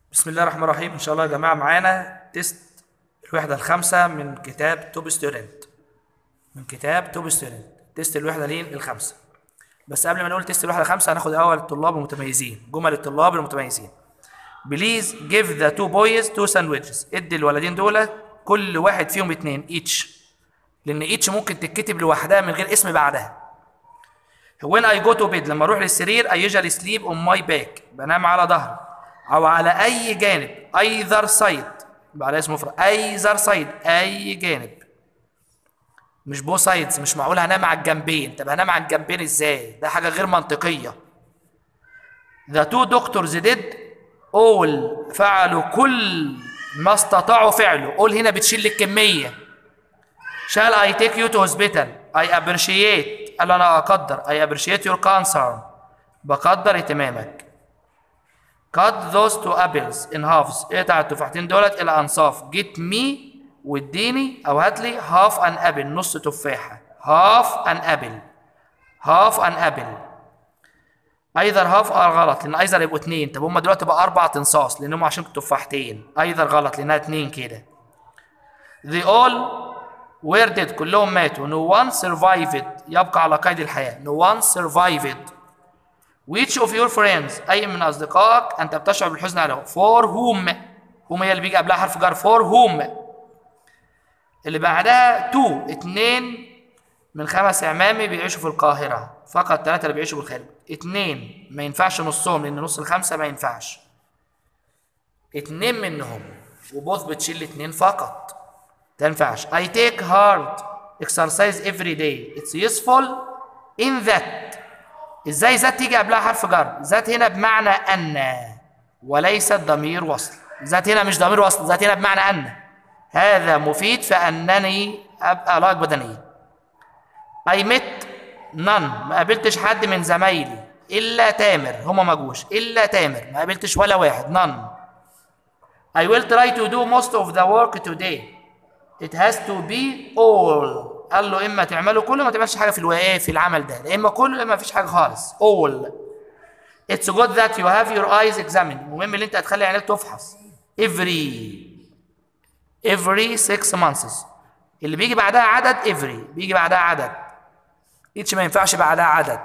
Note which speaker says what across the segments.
Speaker 1: بسم الله الرحمن الرحيم ان شاء الله يا جماعه معانا تيست الوحده الخامسه من كتاب توب ستودنت من كتاب توب ستودنت تيست الوحده لين الخامسه بس قبل ما نقول تيست الوحده الخامسه هناخد اول الطلاب المتميزين جمل الطلاب المتميزين بليز جيف ذا تو بويز تو ساندويتشز ادي الولدين دول كل واحد فيهم اتنين ايتش لان ايتش ممكن تتكتب لوحدها من غير اسم بعدها when I go to bed لما اروح للسرير I usually sleep on my back بنام على ظهري او على اي جانب either side يبقى على اسم مفرد either side اي جانب مش بو سايدز مش معقول هنام على الجنبين طب هنام على الجنبين ازاي ده حاجه غير منطقيه the two doctors did all فعلوا كل ما استطاعوا فعله all هنا بتشيل الكميه shall I take you to hospital I appreciate قال انا اقدر I appreciate your concern بقدر اهتمامك cut those two apples in halves اقطع التفاحتين دولت الى انصاف get me واديني او هات لي half an apple نص تفاحه half an apple half an apple ايذر هاف ار غلط لان ايذر يبقوا اتنين طب هم دلوقتي بقى اربع تنصاص لان هم عشان تفاحتين ايذر غلط لانها اتنين كده they all were dead كلهم ماتوا no one survived يبقى على قيد الحياه no one survived which of your friends اي من اصدقائك انت بتشعر بالحزن عليه for whom whom هي اللي بيجي قبلها حرف جر for whom اللي بعدها two اتنين من خمس اعمامي بيعيشوا في القاهره فقط ثلاثه اللي بيعيشوا بالخارج اتنين ما ينفعش نصهم لان نص الخمسه ما ينفعش اتنين منهم وبوث بتشيل اتنين فقط تنفعش I take hard exercise every day it's useful in that ازاي ذات تيجي قبلها حرف جر ذات هنا بمعنى ان وليست ضمير وصل ذات هنا مش ضمير وصل ذات هنا بمعنى ان هذا مفيد فانني ابقى لايق بدنيا I met none ما قابلتش حد من زمايلي الا تامر هما ما جوش الا تامر ما قابلتش ولا واحد none I will try to do most of the work today it has to be all قال له اما تعمله كله ما تعملش حاجه في الوقايه في العمل ده يا اما كله يا اما مفيش حاجه خالص all it's good that you have your eyes examined المهم ان انت هتخلي عينيك تفحص every every six months اللي بيجي بعدها عدد every بيجي بعدها عدد each ما ينفعش بعدها عدد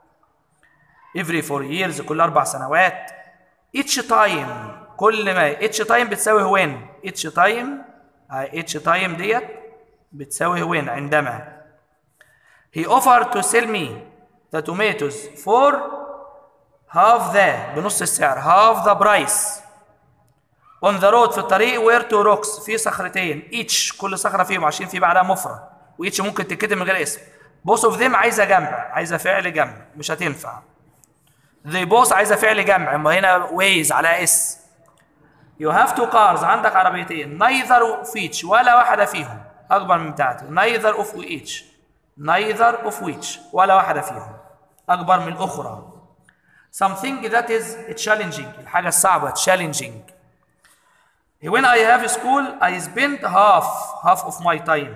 Speaker 1: every four years كل اربع سنوات each time كل ما each time بتساوي when each time each time ديت بتساوي when عندما he offered to sell me the tomatoes for half the بنص السعر half the price on the road في الطريق where two rocks في صخرتين each كل صخرة فيهم عشان في بعدها مفرد وايتش ممكن تتكتب من غير اسم both of them عايزة جمع عايزة فعل جمع مش هتنفع they both عايزة فعل جمع اما هنا ways على اس you have two cars عندك عربيتين neither of each ولا واحدة فيهم أكبر من بتاعتي neither of each neither of which ولا واحدة فيهم أكبر من الأخرى something that is challenging الحاجة الصعبة challenging when I have school I spend half half of my time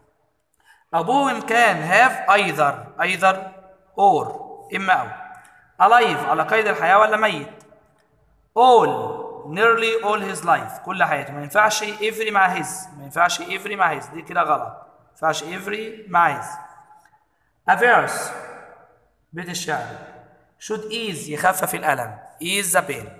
Speaker 1: a poem can have either either or إما أو alive على قيد الحياة ولا ميت all nearly all his life كل حياته ما ينفعش every مع his ما ينفعش every مع his دي كده غلط ما ينفعش every مع his a verse بيت الشعر should ease يخفف الألم ease the pain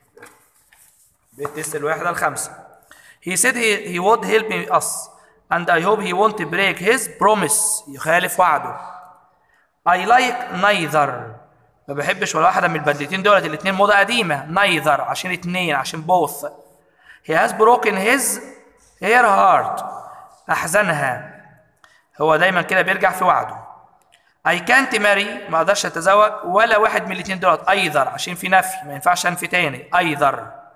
Speaker 1: بيت تست الواحدة الخمسة he said he, he would help me us and I hope he won't break his promise يخالف وعده I like neither ما بحبش ولا واحدة من البدلتين دولت الاتنين موضة قديمة neither عشان اتنين عشان both he has broken his her heart أحزنها هو دايما كده بيرجع في وعده I can't marry ما اقدرش اتزوج ولا واحد من الاتنين دولت either عشان في نفي ما ينفعش انفي تاني either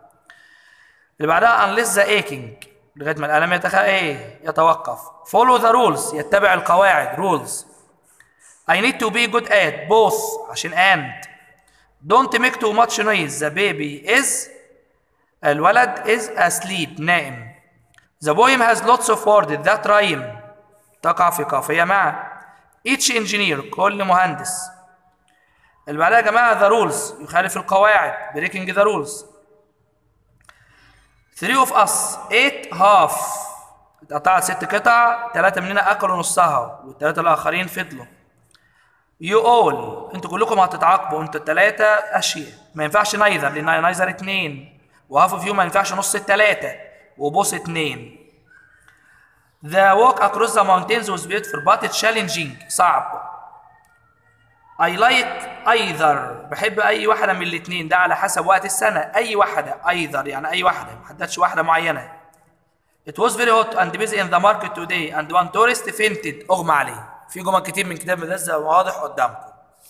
Speaker 1: اللي بعدها unless the aching لغايه ما الالم يتخ... ايه يتوقف follow the rules يتبع القواعد rules I need to be good at both عشان and don't make too much noise the baby is الولد is asleep نائم the poem has lots of words that rhyme تقع في قافية مع each engineer كل مهندس اللي بعدها يا جماعة the rules يخالف القواعد breaking the rules 3 of us ate half اتقطعت ست قطع ثلاثة مننا أكلوا نصها والثلاثة الآخرين فضلوا You all انتوا كلكم هتتعاقبوا انتوا الثلاثة أشياء ما ينفعش نايذر لأن نايذر اتنين وهاف اوف يو ما ينفعش نص الثلاثة وبوس اتنين The walk across the mountains was beautiful but challenging صعب I like either بحب أي واحدة من الاتنين ده على حسب وقت السنة أي واحدة either يعني أي واحدة ما حددش واحدة معينة It was very hot and busy in the market today and one tourist fainted أغمى عليه في جمل كتير من كتاب مدزة واضح قدامكم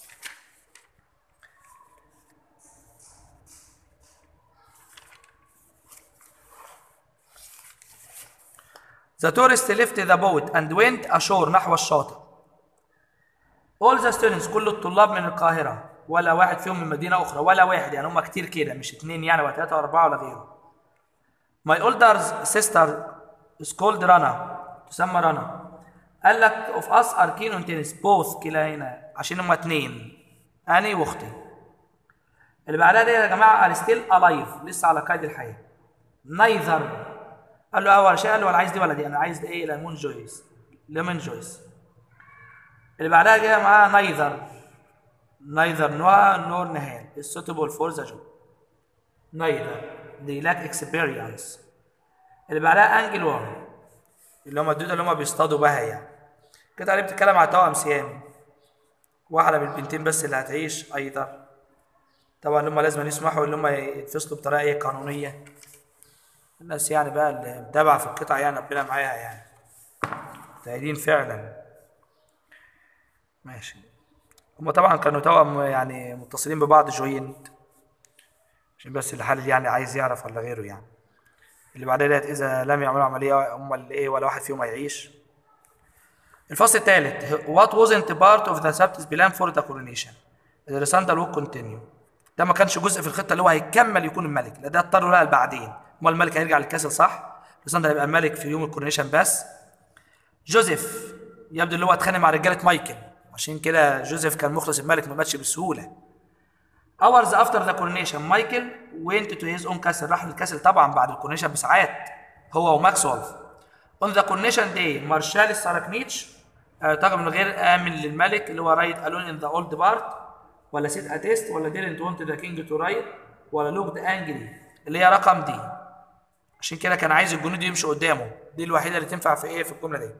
Speaker 1: The tourist left the boat and went ashore نحو الشاطئ. All the students كل الطلاب من القاهرة ولا واحد فيهم من مدينة أخرى ولا واحد يعني هم كتير كده مش اتنين يعني ولا تلاتة ولا أربعة ولا غيره. My older sister is called رنا تسمى رنا. قال لك of us are keen on tennis both كلاهنا عشان هم اتنين أنا وأختي. اللي بعدها دي يا جماعة are still alive لسه على قيد الحياة. neither قال له اول شيء قال له انا عايز دي ولا دي انا عايز دي ايه ليمون جويس ليمون جويس اللي بعدها جايه معاها نايذر نايذر نوع نور نهال is suitable for the job neither they lack experience اللي بعدها انجل وورم اللي هم الدود اللي هم بيصطادوا بها يعني كده عليه بتتكلم على توأم سيامي واحده من البنتين بس اللي هتعيش ايضا طبعا اللي هم لازم يسمحوا ان هم يتفصلوا بطريقه ايه قانونيه الناس يعني بقى اللي متابعة في القطع يعني ربنا معاها يعني مجتهدين فعلا ماشي هما طبعا كانوا توأم يعني متصلين ببعض جوينت عشان بس الحالل يعني عايز يعرف ولا غيره يعني اللي بعدها ديت إذا لم يعملوا عملية هما اللي إيه ولا واحد فيهم هيعيش الفصل الثالث what wasn't part of the subject plan for the coronation the resandal will continue ده ما كانش جزء في الخطة اللي هو هيكمل يكون الملك لا ده اضطروا لها بعدين امال الملك هيرجع للكاسل صح الكسندر هيبقى الملك في يوم الكورونيشن بس جوزيف يبدو اللي هو اتخانق مع رجاله مايكل عشان كده جوزيف كان مخلص الملك ما ماتش بسهوله hours after the coronation مايكل went to his own castle راح للكاسل طبعا بعد الكورونيشن بساعات هو وماكسويل on the coronation day مارشال ساراكنيتش طاقم من غير امن للملك اللي هو رايد الون ان ذا اولد بارت ولا سيت اتيست ولا didn't want the king to ride ولا لوكد انجري اللي هي رقم دي عشان كده كان عايز الجنود يمشوا قدامه دي الوحيده اللي تنفع في ايه في الجمله دي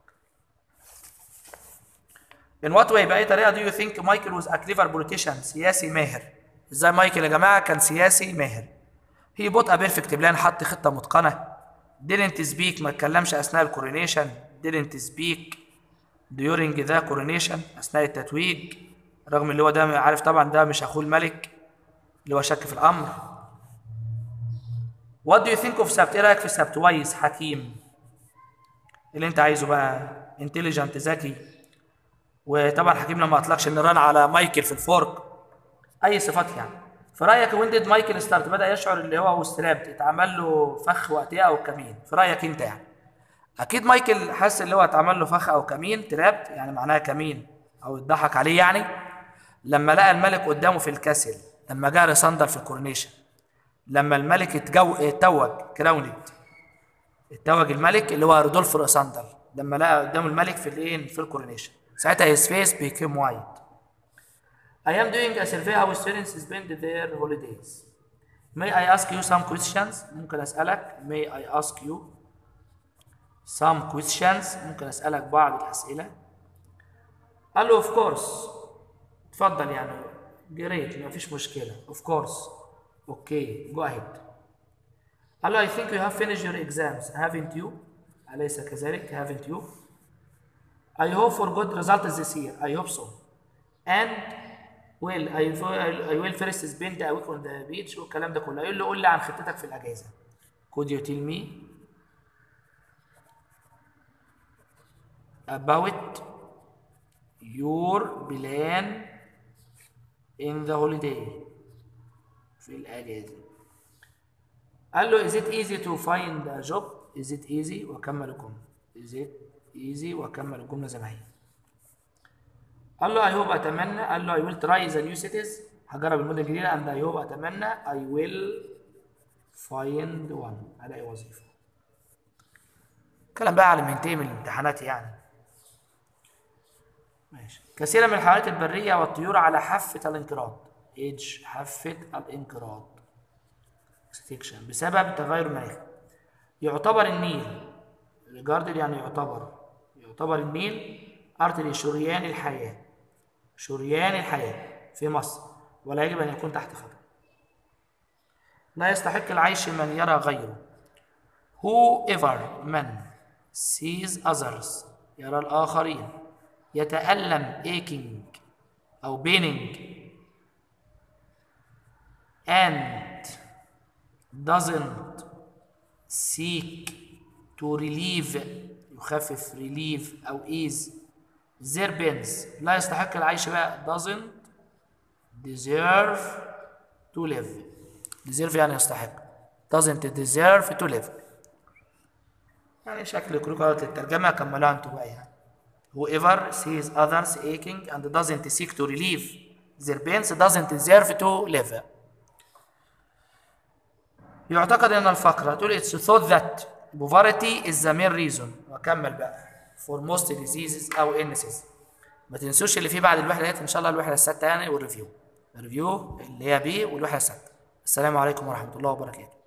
Speaker 1: In what way بأي طريقة do you think Michael was a clever politician سياسي ماهر ازاي مايكل يا جماعة كان سياسي ماهر he bought a perfect plan حط خطة متقنة didn't speak ما اتكلمش أثناء الكورونيشن didn't speak during the coronation أثناء التتويج رغم اللي هو ده عارف طبعا ده مش أخوه الملك اللي هو شك في الأمر What do you think of سبت؟ إيه رأيك في سبت؟ كويس حكيم اللي أنت عايزه بقى intelligent ذكي وطبعا حكيم لما أطلقش النيران على مايكل في الفورك أي صفات يعني في رأيك وين ديد مايكل ستارت بدأ يشعر اللي هو وسترابت اتعمل له فخ وقتها أو كمين في رأيك أنت يعني أكيد مايكل حس اللي هو اتعمل له فخ أو كمين ترابت يعني معناها كمين أو اتضحك عليه يعني لما لقى الملك قدامه في الكاسل لما جاء ريساندر في الكورونيشن لما الملك اتجو... اتوج كراوند اتوج الملك اللي هو رودولف ريساندر لما لقى قدامه الملك في الايه في الكورونيشن ساعتها his face became white I am doing a survey how students spend their holidays May I ask you some questions ممكن أسألك May I ask you some questions ممكن أسألك بعض الأسئلة قال له of course اتفضل يعني جريت ما فيش مشكلة of course اوكي جو اهيد قال له I think you have finished your exams haven't you أليس كذلك haven't you I hope for good results this year I hope so and well I, I will first spend a week on the beach والكلام ده كله يقول له قول لي عن خطتك في الأجازة could you tell me about your plan in the holiday في الأجازة قال له is it easy to find a job is it easy وكمل الجملة is it easy وكمل الجملة زي ما هي قال له I hope أتمنى قال له I will try the new cities هجرب المدن الجديدة and I hope أتمنى I will find one الاقي وظيفه كلام بقى على ما ينتهي من الامتحانات يعني ماشي كثيرا من الحيوانات البريه والطيور على حافه الانقراض ايدج حافه الانقراض extinction بسبب تغير المناخ يعتبر النيل ريجاردد يعني يعتبر يعتبر النيل ارتري شريان الحياه شريان الحياه في مصر ولا يجب ان يكون تحت خطر لا يستحق العيش من يرى غيره whoever من sees others يرى الآخرين يتألم aching أو paining and doesn't seek to relieve يخفف relieve أو ease their pains لا يستحق العيش بقى doesn't deserve to live deserve يعني يستحق doesn't deserve to live يعني شكل كلكم الترجمة كملوها انتوا بقى يعني whoever sees others aching and doesn't seek to relieve their pains doesn't deserve to live يعتقد ان الفقر تقول it's thought that poverty is the main reason واكمل بقى for most diseases او illnesses ما تنسوش اللي فيه بعد الوحده ديت ان شاء الله الوحده السادسه يعني والريفيو الريفيو اللي هي بي والوحده السادسه السلام عليكم ورحمه الله وبركاته